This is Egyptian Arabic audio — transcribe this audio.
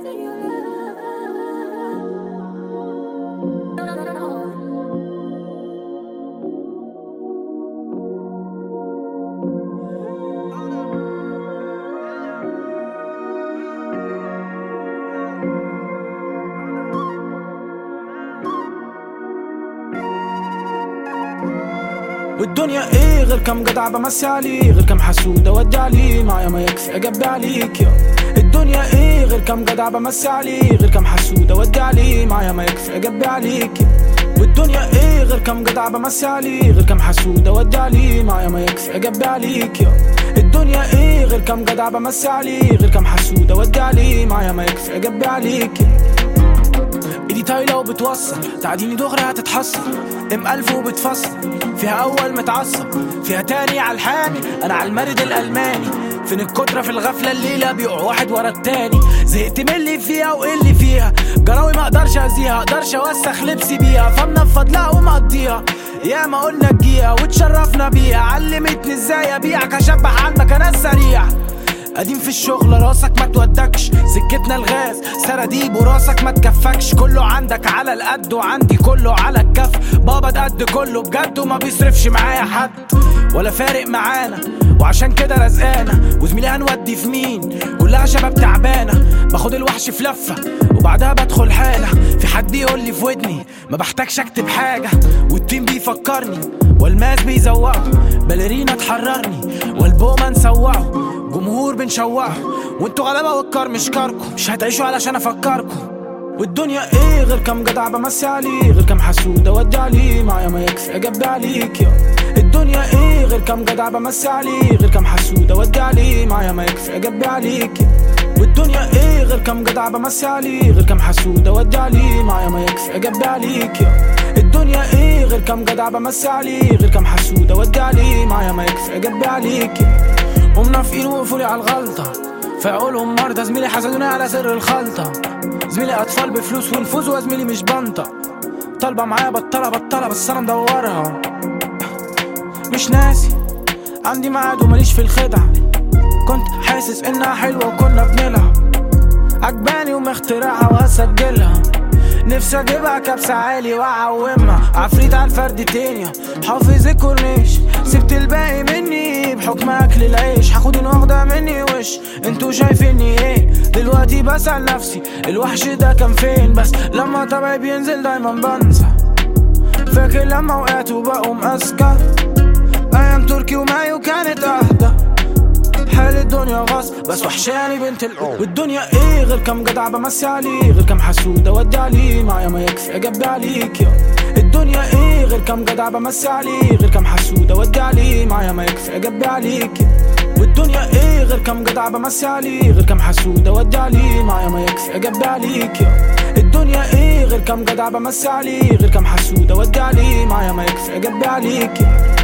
والدنيا ايه غير كم جدع بمسي عليه غير كم حسود اودي عليه معايا ما يكفي اجبي عليك يا الدنيا ايه غير كم جدع بمسي عليه غير كم حسود اودي عليه معايا ما يكفي اجبي عليك يا والدنيا ايه غير كم جدع بمسي عليه غير كم حسود اودي عليه معايا ما يكفي اجبي عليك يا الدنيا ايه غير كم جدع بمسي عليه غير كم حسود اودي عليه معايا ما يكفي اجبي عليك يا ايدي طايلة وبتوصل تعديني دغري هتتحصل ام الف وبتفصل فيها اول متعصب فيها تاني على الحامي انا على المرد الالماني فين الكترة في الغفلة الليلة بيقع واحد ورا التاني زهقت من اللي فيها واللي فيها جراوي ما اقدرش ازيها اقدرش اوسخ لبسي بيها فمنفض لا ومقضيها يا ما قلنا تجيها وتشرفنا بيها علمتني ازاي ابيعك اشبح عنك انا السريع قديم في الشغل راسك ما تودكش سكتنا الغاز سراديب وراسك ما تكفكش كله عندك على القد وعندي كله على الكف بابا ده قد كله بجد وما بيصرفش معايا حد ولا فارق معانا وعشان كده رزقانة وزميلي هنودي في مين كلها شباب تعبانة باخد الوحش في لفة وبعدها بدخل حالة في حد يقول لي في ودني ما بحتاجش اكتب حاجة والتيم بيفكرني والماس بيزوقه باليرينا تحررني والبومة نسوقه جمهور بنشوقه وانتوا غلابة والكار مش كاركو مش هتعيشوا علشان افكركم والدنيا ايه غير كم جدع بمسي عليه غير كم حسود اودي عليه معايا ما يكفي اجبي عليك يا الدنيا ايه غير كم جدع بمسي عليه غير كم حسود اودي عليه معايا ما يكفي اجبي عليك يا والدنيا ايه غير كم جدع بمسي عليه غير كم حسود اودي عليه معايا ما يكفي اجبي عليك يا الدنيا ايه غير كم جدع بمسي عليه غير كم حسود اودي عليه معايا ما يكفي اجبي عليك يا ومنافقين وقفوا لي على الغلطة فيقولهم مرضى زميلي حسدوني على سر الخلطة زميلي أطفال بفلوس ونفوذ وزميلي مش بنطة طالبة معايا بطلة بطلة بس أنا مدورها مش ناسي عندي ميعاد وماليش في الخدع كنت حاسس إنها حلوة وكنا بنلعب عجباني ومخترعها وهسجلها نفسي اجيبها كبسة عالي واعومها عفريت على الفرد تانية حافظ الكورنيش سبت الباقي مني بحكم اكل العيش هاخد واخدة مني وش انتوا شايفيني ايه دلوقتي بسأل نفسي الوحش ده كان فين بس لما طبعي بينزل دايما بنسى فاكر لما وقعت وبقوم اذكى ايام تركي ومايو كانت اهدى حال الدنيا غصب بس وحشاني بنت الأم والدنيا ايه غير كم جدع بمسي عليه غير كم حسود اودي عليه معايا ما يكفي اجبي عليك يا الدنيا ايه غير كم جدع بمسي عليه غير كم حسود اودي عليه معايا ما يكفي اجبي عليك يا والدنيا ايه غير كم جدع بمسي عليه غير كم حسود اودي عليه معايا ما يكفي اجبي عليك يا الدنيا ايه غير كم جدع بمسي عليه غير كم حسود اودي عليه معايا ما يكفي اجبي عليك يا